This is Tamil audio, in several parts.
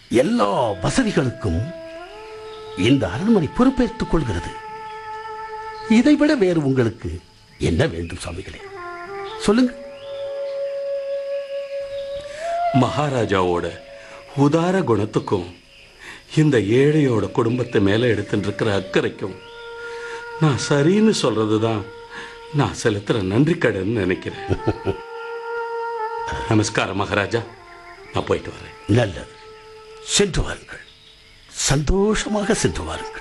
எல்லா வசதிகளுக்கும் இந்த அரண்மனை பொறுப்பேற்றுக் கொள்கிறது இதைவிட வேறு உங்களுக்கு என்ன வேண்டும் சுவாமிகளே சொல்லுங்க மகாராஜாவோட உதார குணத்துக்கும் இந்த ஏழையோட குடும்பத்தை மேலே எடுத்துட்டு இருக்கிற அக்கறைக்கும் நான் சரின்னு சொல்றது தான் நான் செலுத்துற நன்றி கடன் நினைக்கிறேன் நமஸ்காரம் மகாராஜா நான் போயிட்டு வரேன் நல்லது சென்று வாருங்கள் சந்தோஷமாக சென்று வாருங்கள்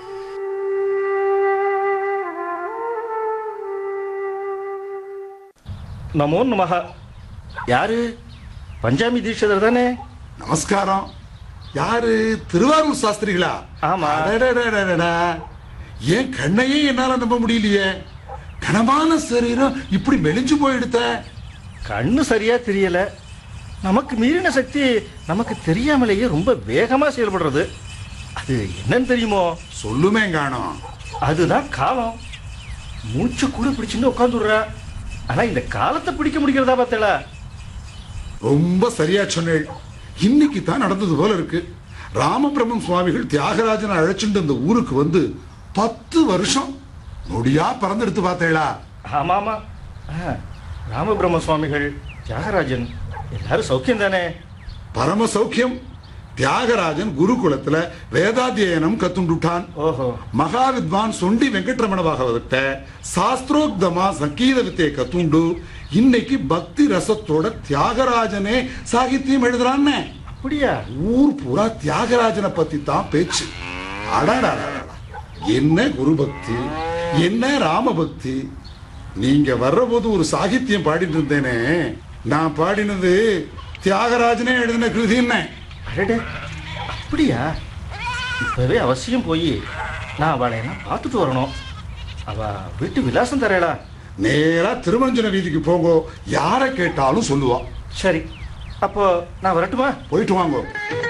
நமோ நமஹ யாரு பஞ்சாமி தீட்சிதர் தானே நமஸ்காரம் யாரு திருவாரூர் சாஸ்திரிகளா ஆமா. அடடடடடடா. என் கண்ணையே என்னால நம்ப முடியலையே கனமான சரீரம் இப்படி மெலிஞ்சு போயிடுத்த கண்ணு சரியா தெரியல நமக்கு மீறின சக்தி நமக்கு தெரியாமலேயே ரொம்ப வேகமா செயல்படுறது அது என்னன்னு தெரியுமோ சொல்லுமே காணோம் அதுதான் காலம் மூச்சு கூட பிடிச்சுன்னு உட்காந்துடுற ஆனா இந்த காலத்தை பிடிக்க முடிக்கிறதா பார்த்தல ரொம்ப சரியா சொன்னேள் இன்னைக்கு தான் நடந்தது போல இருக்கு ராமபிரம்மம் சுவாமிகள் தியாகராஜனை அழைச்சிட்டு இந்த ஊருக்கு வந்து பத்து வருஷம் நொடியா பறந்தெடுத்து பார்த்தேளா ஆமா ஆமா ஆ, ராமபிரம்ம சுவாமிகள் தியாகராஜன் எல்லாரும் சௌக்கியம் தானே பரம சௌக்கியம் தியாகராஜன் குருகுலத்துல வேதாத்தியனம் கத்துண்டுட்டான் ஓஹோ ಮಹಾ ವಿದ್ವಾನ್ ಸೊಂಡಿ ವೆಂಕಟರಮಣ ಭಾಗವತ சாஸ்திரோக்தமா சங்கீத வித்தையை கத்துண்டு இன்னைக்கு பக்தி ரசத்தோட தியாகராஜனே சாகித்யம் எழுதுறான்னு அப்படியா ஊர் பூரா தியாகராஜனை பத்தி தான் பேச்சு அடாடாடாடா என்ன குரு பக்தி என்ன ராம பக்தி நீங்க வர்ற போது ஒரு சாகித்யம் பாடிட்டு இருந்தேனே நான் பாடினது தியாகராஜனே எழுதின கிருதி என்ன அடடே அப்படியா இப்பவே அவசியம் போய் நான் அவளை எல்லாம் பார்த்துட்டு வரணும் அவ வீட்டு விலாசம் தரேடா நேரா திருமஞ்சன வீதிக்கு போங்கோ யாரை கேட்டாலும் சொல்லுவா சரி அப்போ நான் வரட்டுமா போயிட்டு வாங்கோ